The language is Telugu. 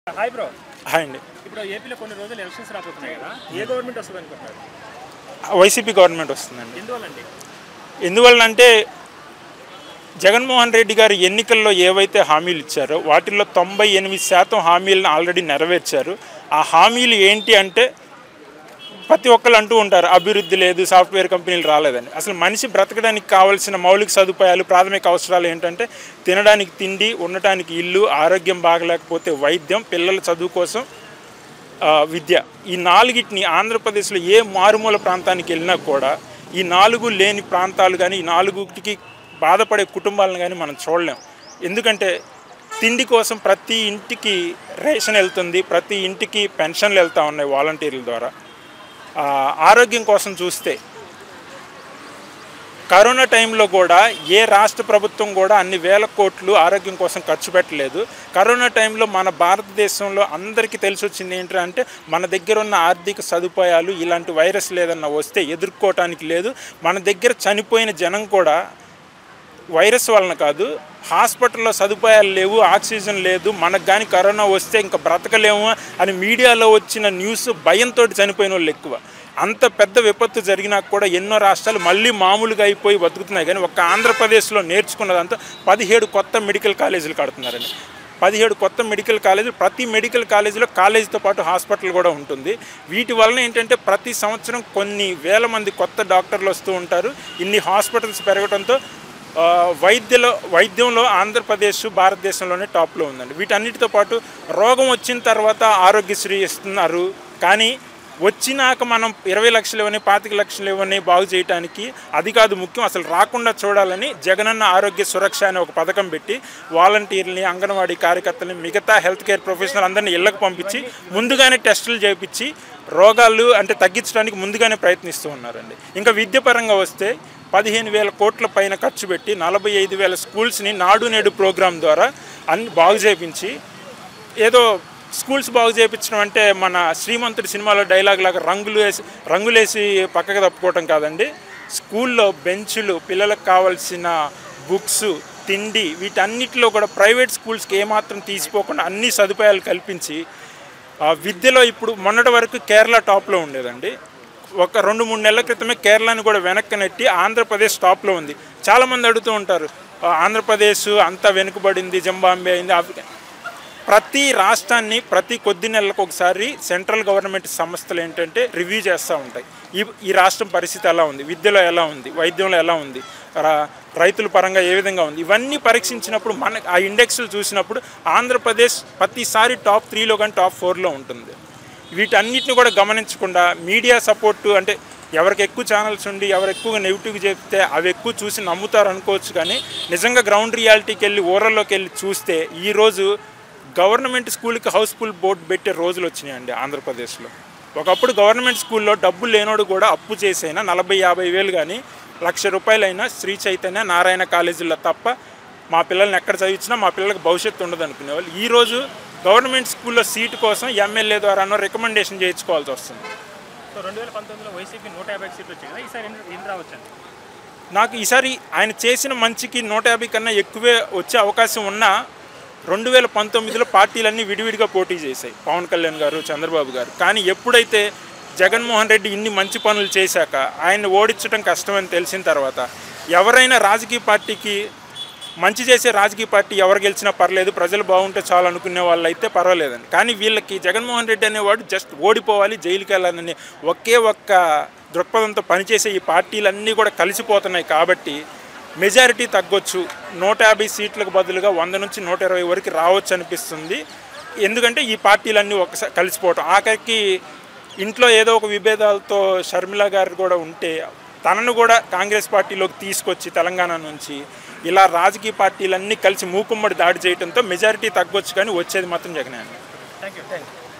హాయ్ బ్రో హాయ్ అండి ఇప్పుడు ఏపీలో కొన్ని రోజులు ఎలక్షన్స్ రాబోతున్నాయి కదా ఏ గవర్నమెంట్ వస్తుంది అనుకుంటున్నారు వైసీపీ గవర్నమెంట్ వస్తుందండి ఎందువల్లండి ఎందువల్ల అంటే జగన్మోహన్ రెడ్డి గారు ఎన్నికల్లో ఏవైతే హామీలు ఇచ్చారో వాటిల్లో తొంభై ఎనిమిది శాతం హామీలను ఆల్రెడీ నెరవేర్చారు ఆ హామీలు ఏంటి అంటే ప్రతి ఒక్కరు అంటూ ఉంటారు అభివృద్ధి లేదు సాఫ్ట్వేర్ కంపెనీలు రాలేదని అసలు మనిషి బ్రతకడానికి కావాల్సిన మౌలిక సదుపాయాలు ప్రాథమిక అవసరాలు ఏంటంటే తినడానికి తిండి ఉండటానికి ఇల్లు ఆరోగ్యం బాగలేకపోతే వైద్యం పిల్లల చదువు కోసం ఆ, విద్య ఈ నాలుగిటిని ఆంధ్రప్రదేశ్లో ఏ మారుమూల ప్రాంతానికి వెళ్ళినా కూడా ఈ నాలుగు లేని ప్రాంతాలు కానీ ఈ నాలుగుకి బాధపడే కుటుంబాలను కానీ మనం చూడలేం ఎందుకంటే తిండి కోసం ప్రతి ఇంటికి రేషన్ వెళ్తుంది ప్రతి ఇంటికి పెన్షన్లు వెళ్తూ ఉన్నాయి వాలంటీర్ల ద్వారా ఆ, ఆరోగ్యం కోసం చూస్తే కరోనా టైంలో కూడా ఏ రాష్ట్ర ప్రభుత్వం కూడా అన్ని వేల కోట్లు ఆరోగ్యం కోసం ఖర్చు పెట్టలేదు కరోనా టైంలో మన భారతదేశంలో అందరికీ తెలిసి వచ్చింది ఏంటంటే మన దగ్గర ఉన్న ఆర్థిక సదుపాయాలు ఇలాంటి వైరస్ లేదన్నా వస్తే ఎదుర్కోవటానికి లేదు మన దగ్గర చనిపోయిన జనం కూడా వైరస్ వలన కాదు హాస్పిటల్లో సదుపాయాలు లేవు ఆక్సిజన్ లేదు మనకు కానీ కరోనా వస్తే ఇంకా బ్రతకలేము అని మీడియాలో వచ్చిన న్యూస్ భయంతో చనిపోయిన వాళ్ళు ఎక్కువ అంత పెద్ద విపత్తు జరిగినా కూడా ఎన్నో రాష్ట్రాలు మళ్ళీ మామూలుగా అయిపోయి బతుకుతున్నాయి కానీ ఒక్క ఆంధ్రప్రదేశ్లో నేర్చుకున్నదంతా పదిహేడు కొత్త మెడికల్ కాలేజీలు కడుతున్నారండి పదిహేడు కొత్త మెడికల్ కాలేజీలు ప్రతి మెడికల్ కాలేజీలో కాలేజీతో పాటు హాస్పిటల్ కూడా ఉంటుంది వీటి వలన ఏంటంటే ప్రతి సంవత్సరం కొన్ని వేల మంది కొత్త డాక్టర్లు వస్తూ ఉంటారు ఇన్ని హాస్పిటల్స్ పెరగడంతో ఆ, వైద్యలో వైద్యంలో ఆంధ్రప్రదేశ్ భారతదేశంలోనే టాప్లో ఉందండి వీటన్నిటితో పాటు రోగం వచ్చిన తర్వాత ఆరోగ్యశ్రీ ఇస్తున్నారు కానీ వచ్చినాక మనం ఇరవై లక్షలు ఇవ్వని పాతిక లక్షలు ఇవ్వని బాగు చేయడానికి అది కాదు ముఖ్యం అసలు రాకుండా చూడాలని జగనన్న ఆరోగ్య సురక్ష అనే ఒక పథకం పెట్టి వాలంటీర్ని అంగన్వాడీ కార్యకర్తల్ని మిగతా హెల్త్ కేర్ ప్రొఫెషనల్ అందరినీ ఇళ్లకు పంపించి ముందుగానే టెస్టులు చేయించి రోగాలు అంటే తగ్గించడానికి ముందుగానే ప్రయత్నిస్తూ ఉన్నారండి ఇంకా విద్య పరంగా వస్తే పదిహేను వేల కోట్ల పైన ఖర్చు పెట్టి నలభై ఐదు వేల స్కూల్స్ని నాడు నేడు ప్రోగ్రాం ద్వారా అన్ని బాగు చేయించి ఏదో స్కూల్స్ బాగు చేయించడం అంటే మన శ్రీమంతుడి సినిమాలో డైలాగ్ లాగా రంగులు వేసి రంగులేసి పక్కకు తప్పుకోవటం కాదండి స్కూల్లో బెంచులు పిల్లలకు కావాల్సిన బుక్స్ తిండి వీటన్నిటిలో కూడా ప్రైవేట్ స్కూల్స్కి ఏమాత్రం తీసిపోకుండా అన్ని సదుపాయాలు కల్పించి ఆ విద్యలో ఇప్పుడు మొన్నటి వరకు కేరళ టాప్లో ఉండేదండి ఒక రెండు మూడు నెలల క్రితమే కేరళని కూడా వెనక్కి నెట్టి ఆంధ్రప్రదేశ్ టాప్లో ఉంది చాలామంది అడుగుతూ ఉంటారు "ఆ, ఆంధ్రప్రదేశ్ అంతా వెనుకబడింది జింబాంబే అయింది ఆఫ్రికా ప్రతి రాష్ట్రాన్ని ప్రతి కొద్ది నెలలకు ఒకసారి సెంట్రల్ గవర్నమెంట్ సంస్థలు ఏంటంటే రివ్యూ చేస్తూ ఉంటాయి ఈ ఈ రాష్ట్రం పరిస్థితి ఎలా ఉంది విద్యలో ఎలా ఉంది వైద్యంలో ఎలా ఉంది రా- రైతుల పరంగా ఏ విధంగా ఉంది ఇవన్నీ పరీక్షించినప్పుడు మన ఆ ఇండెక్స్లు చూసినప్పుడు ఆంధ్రప్రదేశ్ ప్రతిసారి టాప్ త్రీలో కానీ టాప్ ఫోర్లో ఉంటుంది వీటన్నిటిని కూడా గమనించకుండా మీడియా సపోర్టు అంటే ఎవరికి ఎక్కువ ఛానల్స్ ఉండి ఎవరు ఎక్కువగా నెగిటివ్ చెప్తే అవి ఎక్కువ చూసి నమ్ముతారు అనుకోవచ్చు కానీ నిజంగా గ్రౌండ్ రియాలిటీకి వెళ్ళి ఊరల్లోకి వెళ్ళి చూస్తే ఈరోజు గవర్నమెంట్ స్కూల్కి హౌస్ఫుల్ బోర్డు పెట్టే రోజులు వచ్చినాయండి ఆంధ్రప్రదేశ్లో ఒకప్పుడు గవర్నమెంట్ స్కూల్లో డబ్బులు లేనోడు కూడా అప్పు చేసైనా నలభై యాభై వేలు కానీ లక్ష రూపాయలైనా శ్రీ చైతన్య నారాయణ కాలేజీల్లో తప్ప మా పిల్లల్ని ఎక్కడ చదివించినా మా పిల్లలకు భవిష్యత్తు ఉండదు అనుకునేవాళ్ళు ఈరోజు గవర్నమెంట్ స్కూల్లో సీటు కోసం ఎమ్మెల్యే ద్వారానో రికమెండేషన్ చేయించుకోవాల్సి వస్తుంది సో రెండు వేల పంతొమ్మిదిలో వైసీపీ నూట యాభై సీట్లు వచ్చాయి కదా ఈసారి ఎన్ని ఎన్ని రావచ్చండి నాకు ఈసారి ఆయన చేసిన మంచికి నూట యాభై కన్నా ఎక్కువే వచ్చే అవకాశం ఉన్నా రెండు వేల పంతొమ్మిదిలో పార్టీలన్నీ విడివిడిగా పోటీ చేశాయి పవన్ కళ్యాణ్ గారు చంద్రబాబు గారు కానీ ఎప్పుడైతే జగన్మోహన్ రెడ్డి ఇన్ని మంచి పనులు చేశాక ఆయన్ని ఓడించడం కష్టమని తెలిసిన తర్వాత ఎవరైనా రాజకీయ పార్టీకి మంచి చేసే రాజకీయ పార్టీ ఎవరు గెలిచినా పర్లేదు ప్రజలు బాగుంటే చాలు అనుకునే వాళ్ళు అయితే పర్వాలేదండి కానీ వీళ్ళకి జగన్మోహన్ రెడ్డి అనేవాడు జస్ట్ ఓడిపోవాలి జైలుకి వెళ్ళాలని ఒకే ఒక్క దృక్పథంతో పనిచేసే ఈ పార్టీలన్నీ కూడా కలిసిపోతున్నాయి కాబట్టి మెజారిటీ తగ్గొచ్చు నూట యాభై సీట్లకు బదులుగా వంద నుంచి నూట ఇరవై వరకు రావచ్చు అనిపిస్తుంది ఎందుకంటే ఈ పార్టీలన్నీ ఒకసారి కలిసిపోవటం ఆఖరికి ఇంట్లో ఏదో ఒక విభేదాలతో షర్మిల గారు కూడా ఉంటే తనను కూడా కాంగ్రెస్ పార్టీలోకి తీసుకొచ్చి తెలంగాణ నుంచి ఇలా రాజకీయ పార్టీలన్నీ కలిసి మూకుమ్మడి దాడి చేయడంతో మెజారిటీ తగ్గొచ్చు కానీ వచ్చేది మాత్రం జగనే అండి థ్యాంక్ యూ థ్యాంక్ యూ